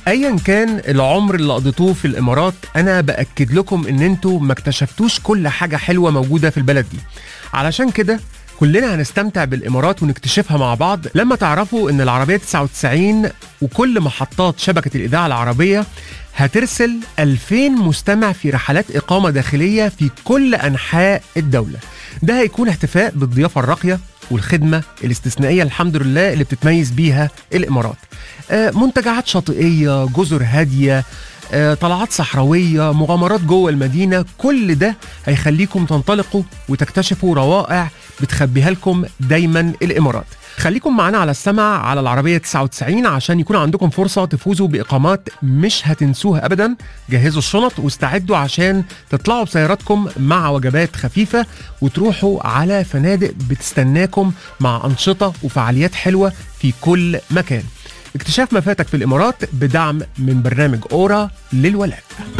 ايا كان العمر اللي قضيتوه في الامارات انا باكد لكم ان انتوا ما اكتشفتوش كل حاجه حلوه موجوده في البلد دي علشان كده كلنا هنستمتع بالامارات ونكتشفها مع بعض لما تعرفوا ان العربيه 99 وكل محطات شبكه الاذاعه العربيه هترسل 2000 مستمع في رحلات اقامه داخليه في كل انحاء الدوله ده هيكون احتفاء بالضيافه الراقيه والخدمه الاستثنائيه الحمد لله اللي بتتميز بيها الامارات آه، منتجعات شاطئيه جزر هاديه آه، طلعات صحراويه مغامرات جوه المدينه كل ده هيخليكم تنطلقوا وتكتشفوا روائع بتخبيها لكم دايما الامارات خليكم معانا على السمع على العربية 99 عشان يكون عندكم فرصة تفوزوا بإقامات مش هتنسوها أبدا جهزوا الشنط واستعدوا عشان تطلعوا بسياراتكم مع وجبات خفيفة وتروحوا على فنادق بتستناكم مع أنشطة وفعاليات حلوة في كل مكان اكتشاف ما فاتك في الإمارات بدعم من برنامج أورا للولاء